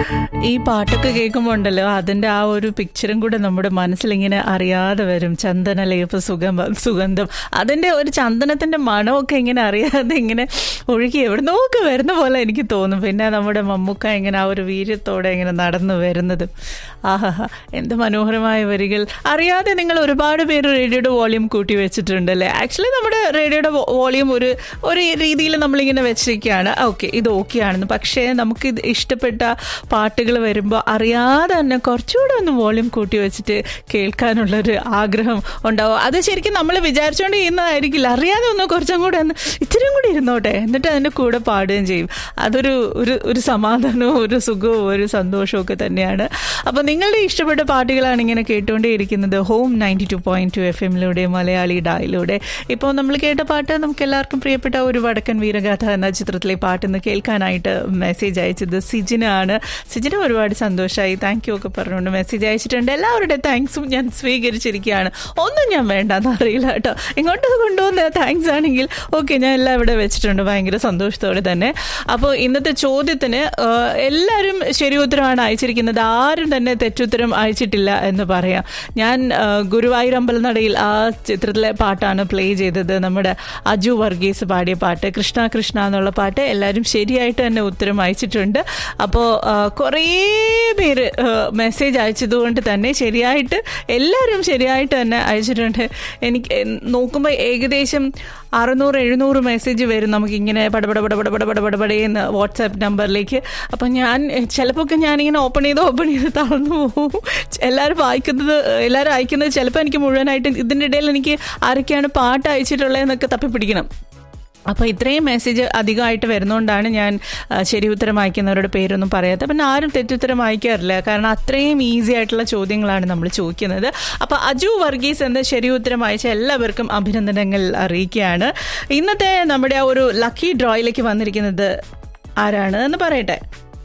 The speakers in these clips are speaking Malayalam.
ഈ പാട്ടൊക്കെ കേൾക്കുമ്പോൾ ഉണ്ടല്ലോ അതിൻ്റെ ആ ഒരു പിക്ചറും കൂടെ നമ്മുടെ മനസ്സിലിങ്ങനെ അറിയാതെ വരും ചന്ദനലേപ സുഗം സുഗന്ധം അതിൻ്റെ ഒരു ചന്ദനത്തിൻ്റെ മണമൊക്കെ ഇങ്ങനെ അറിയാതെ ഇങ്ങനെ ഒഴുകി എവിടുന്നോക്കെ വരുന്ന പോലെ എനിക്ക് തോന്നും പിന്നെ നമ്മുടെ മമ്മൂക്ക ഇങ്ങനെ ആ ഒരു വീര്യത്തോടെ ഇങ്ങനെ നടന്നു വരുന്നതും ആഹാ എന്ത് മനോഹരമായ വരികൾ അറിയാതെ നിങ്ങൾ ഒരുപാട് പേര് റേഡിയോയുടെ വോളിയം കൂട്ടി വെച്ചിട്ടുണ്ടല്ലേ ആക്ച്വലി നമ്മുടെ റേഡിയോയുടെ വോളിയം ഒരു ഒരു രീതിയിൽ നമ്മളിങ്ങനെ വെച്ചിരിക്കുകയാണ് ഓക്കെ ഇത് ഓക്കെ ആണെന്ന് പക്ഷേ നമുക്ക് ഇത് ഇഷ്ടപ്പെട്ട പാട്ടുകൾ വരുമ്പോൾ അറിയാതെ തന്നെ കുറച്ചുകൂടെ ഒന്ന് വോളിയം കൂട്ടി വെച്ചിട്ട് കേൾക്കാനുള്ളൊരു ആഗ്രഹം ഉണ്ടാവും അത് ശരിക്കും നമ്മൾ വിചാരിച്ചുകൊണ്ട് ചെയ്യുന്നതായിരിക്കില്ല അറിയാതെ ഒന്ന് കുറച്ചും കൂടെ ഒന്ന് ഇത്തിരിയും കൂടി ഇരുന്നോട്ടെ എന്നിട്ട് അതിൻ്റെ കൂടെ പാടുകയും ചെയ്യും അതൊരു ഒരു ഒരു സമാധാനവും ഒരു സുഖവും ഒരു സന്തോഷവും ഒക്കെ തന്നെയാണ് അപ്പോൾ നിങ്ങളുടെ ഇഷ്ടപ്പെട്ട പാട്ടുകളാണ് ഇങ്ങനെ കേട്ടുകൊണ്ടേയിരിക്കുന്നത് home ninety two point two F എമ്മിലൂടെ മലയാളി ഡായിലൂടെ ഇപ്പോൾ നമ്മൾ കേട്ട പാട്ട് നമുക്ക് എല്ലാവർക്കും പ്രിയപ്പെട്ട ഒരു വടക്കൻ വീരഗാഥ എന്ന ചിത്രത്തിലെ പാട്ട് ഇന്ന് കേൾക്കാനായിട്ട് മെസ്സേജ് അയച്ചത് സിജിനാണ് സിജിന ഒരുപാട് സന്തോഷമായി താങ്ക് യു ഒക്കെ പറഞ്ഞുകൊണ്ട് മെസ്സേജ് അയച്ചിട്ടുണ്ട് എല്ലാവരുടെ താങ്ക്സും ഞാൻ സ്വീകരിച്ചിരിക്കുകയാണ് ഒന്നും ഞാൻ വേണ്ടെന്ന് അറിയില്ല കേട്ടോ ഇങ്ങോട്ട് കൊണ്ടുവന്ന താങ്ക്സ് ആണെങ്കിൽ ഓക്കെ ഞാൻ എല്ലാം ഇവിടെ വെച്ചിട്ടുണ്ട് ഭയങ്കര സന്തോഷത്തോടെ തന്നെ അപ്പോൾ ഇന്നത്തെ ചോദ്യത്തിന് എല്ലാവരും ശരി ഉത്തരമാണ് അയച്ചിരിക്കുന്നത് ആരും തന്നെ തെറ്റുത്തരം അയച്ചിട്ടില്ല എന്ന് പറയാം ഞാൻ ഗുരുവായൂർ അമ്പലനടയിൽ ആ ചിത്രത്തിലെ പാട്ടാണ് പ്ലേ ചെയ്തത് നമ്മുടെ അജു വർഗീസ് പാടിയ പാട്ട് കൃഷ്ണ കൃഷ്ണ എന്നുള്ള പാട്ട് എല്ലാവരും ശരിയായിട്ട് തന്നെ ഉത്തരം അയച്ചിട്ടുണ്ട് അപ്പോൾ കുറേ പേര് മെസ്സേജ് അയച്ചതുകൊണ്ട് തന്നെ ശരിയായിട്ട് എല്ലാവരും ശരിയായിട്ട് തന്നെ അയച്ചിട്ടുണ്ട് എനിക്ക് നോക്കുമ്പോൾ ഏകദേശം അറുന്നൂറ് എഴുന്നൂറ് മെസ്സേജ് വരും നമുക്കിങ്ങനെ പടപട പടപട പടപട പടപടയെന്ന് വാട്സാപ്പ് നമ്പറിലേക്ക് അപ്പം ഞാൻ ചിലപ്പോൾ ഒക്കെ ഞാനിങ്ങനെ ഓപ്പൺ ചെയ്ത് ഓപ്പൺ ചെയ്ത് തളർന്നു പോകും എല്ലാവരും വായിക്കുന്നത് എല്ലാവരും അയക്കുന്നത് ചിലപ്പോൾ എനിക്ക് മുഴുവനായിട്ട് ഇതിൻ്റെ ഇടയിൽ എനിക്ക് ആരൊക്കെയാണ് പാട്ട് അയച്ചിട്ടുള്ളതെന്നൊക്കെ തപ്പിപ്പിടിക്കണം അപ്പോൾ ഇത്രയും മെസ്സേജ് അധികമായിട്ട് വരുന്നതുകൊണ്ടാണ് ഞാൻ ശരി ഉത്തരം അയക്കുന്നവരുടെ പേരൊന്നും പറയാത്തത് പിന്നെ ആരും തെറ്റുത്തരം അയക്കാറില്ല കാരണം അത്രയും ഈസി ആയിട്ടുള്ള ചോദ്യങ്ങളാണ് നമ്മൾ ചോദിക്കുന്നത് അപ്പോൾ അജു വർഗീസ് എന്ന ശരി ഉത്തരം അയച്ച എല്ലാവർക്കും അഭിനന്ദനങ്ങൾ അറിയിക്കുകയാണ് ഇന്നത്തെ നമ്മുടെ ആ ഒരു ലക്കി ഡ്രോയിലേക്ക് വന്നിരിക്കുന്നത് ആരാണ് എന്ന് പറയട്ടെ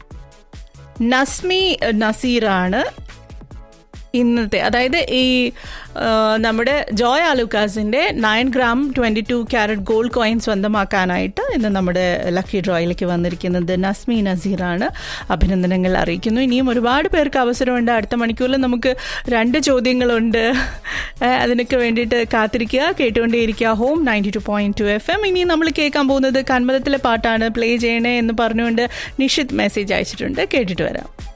നസ്മി നസീറാണ് ഇന്നത്തെ അതായത് ഈ നമ്മുടെ ജോയ് ആലുക്കാസിൻ്റെ nine gram twenty two carat gold coin സ്വന്തമാക്കാനായിട്ട് ഇന്ന് നമ്മുടെ ലക്കി ഡ്രോയിലേക്ക് വന്നിരിക്കുന്നത് നസ്മി നസീറാണ് അഭിനന്ദനങ്ങൾ അറിയിക്കുന്നു ഇനിയും ഒരുപാട് പേർക്ക് അവസരമുണ്ട് അടുത്ത മണിക്കൂറിൽ നമുക്ക് രണ്ട് ചോദ്യങ്ങളുണ്ട് അതിനൊക്കെ വേണ്ടിയിട്ട് കാത്തിരിക്കുക കേട്ടുകൊണ്ടേയിരിക്കുക home ninety two point two F M ഇനി നമ്മൾ കേൾക്കാൻ പോകുന്നത് കന്മതത്തിലെ പാട്ടാണ് പ്ലേ ചെയ്യണേ എന്ന് പറഞ്ഞുകൊണ്ട് നിഷിത് മെസ്സേജ് അയച്ചിട്ടുണ്ട് കേട്ടിട്ട് വരാം